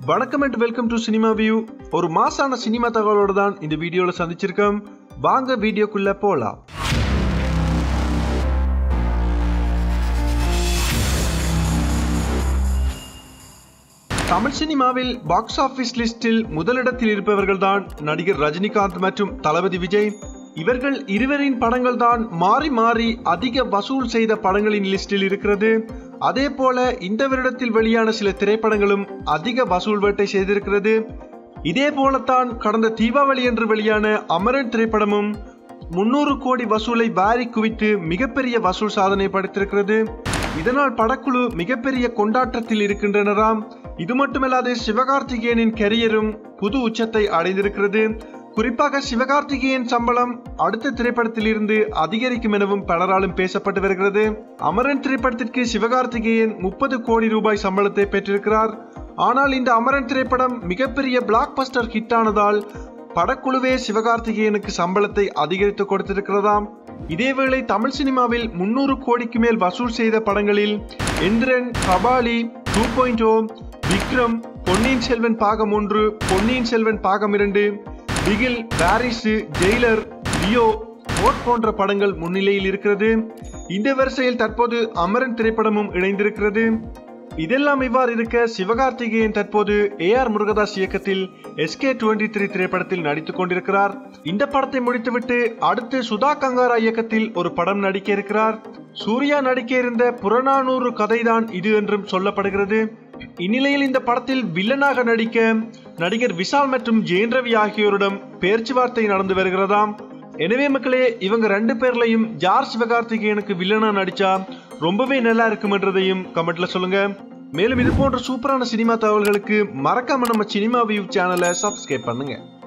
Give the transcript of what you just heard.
வணக்கம் and welcome to cinema view ஒரு மாசான சினிமா தகவலோட தான் இந்த வீடியோல சந்திச்சிருக்கோம் வாங்க வீடியோக்குள்ள போலாம் தமிழ் சினிமாவில் பாக்ஸ் ஆபீஸ் லிஸ்டில் முதலிடத்தில் இருப்பவர்கள் தான் நடிகர் ரஜினிகாந்த் மற்றும் தளபதி விஜய் இவர்கள் இருவரின் படங்கள் தான் மாறி மாறி அதிக வசூல் செய்த படங்களின் லிஸ்டில் இருக்கிறது அதே போல இந்த வருடத்தில் வெளியான சில திரைப்படங்களும் அதிக வசூல் வேட்டை செய்திருக்கிறது இதே போலத்தான் கடந்த தீபாவளி என்று வெளியான அமரன் திரைப்படமும் முன்னூறு கோடி வசூலை வாரி குவித்து மிகப்பெரிய வசூல் சாதனை படைத்திருக்கிறது இதனால் படக்குழு மிகப்பெரிய கொண்டாட்டத்தில் இருக்கின்றனராம் இது மட்டுமல்லாது சிவகார்த்திகேயனின் கெரியரும் புது உச்சத்தை அடைந்திருக்கிறது குறிப்பாக சிவகார்த்திகேயன் சம்பளம் அடுத்த திரைப்படத்தில் இருந்து அதிகரிக்கும் எனவும் பலராலும் பேசப்பட்டு வருகிறது அமரன் திரைப்படத்திற்கு சிவகார்த்திகேயன் முப்பது கோடி ரூபாய் சம்பளத்தை பெற்றிருக்கிறார் ஆனால் இந்த அமரன் திரைப்படம் மிகப்பெரிய பிளாக் பஸ்டர் ஹிட் ஆனதால் படக்குழுவே சிவகார்த்திகேயனுக்கு சம்பளத்தை அதிகரித்து கொடுத்திருக்கிறதாம் இதேவேளை தமிழ் சினிமாவில் முன்னூறு கோடிக்கு மேல் வசூல் செய்த படங்களில் Enthiran Kabali two point O Vikram Ponniyin Selvan பாகம் ஒன்று பொன்னியின் செல்வன் பாகம் இரண்டு பிகில் பாரிசு ஜெயிலர் லியோ ஓட் போன்ற படங்கள் முன்னிலையில் இருக்கிறது இந்த வரிசையில் தற்போது அமரன் திரைப்படமும் இணைந்திருக்கிறது இதெல்லாம் இவ்வாறு இருக்க சிவகார்த்திகேயன் தற்போது ஏ ஆர் முருகதாஸ் இயக்கத்தில் எஸ்கே டுவெண்ட்டி த்ரீ திரைப்படத்தில் நடித்துக் கொண்டிருக்கிறார் இந்த படத்தை முடித்துவிட்டு அடுத்து சுதா கங்காரா இயக்கத்தில் ஒரு படம் நடிக்க இருக்கிறார் சூர்யா நடிக்க இருந்த புறநானூறு கதைதான் இது என்றும் சொல்லப்படுகிறது இந்நிலையில் இந்த படத்தில் வில்லனாக நடிக்க நடிகர் விஷால் மற்றும் ஜெயன் ரவி ஆகியோரிடம் பேச்சுவார்த்தை நடந்து வருகிறதாம் எனவே மக்களே இவங்க ரெண்டு பேர்லையும் ஜார் சிவகார்த்திகேயனுக்கு வில்லனா நடிச்சா ரொம்பவே நல்லா இருக்கும்ன்றதையும் கமெண்ட்ல சொல்லுங்க மேலும் இது போன்ற சூப்பரான சினிமா தகவல்களுக்கு மறக்காம நம்ம சினிமா வியூ சேனலை சப்ஸ்கிரைப் பண்ணுங்க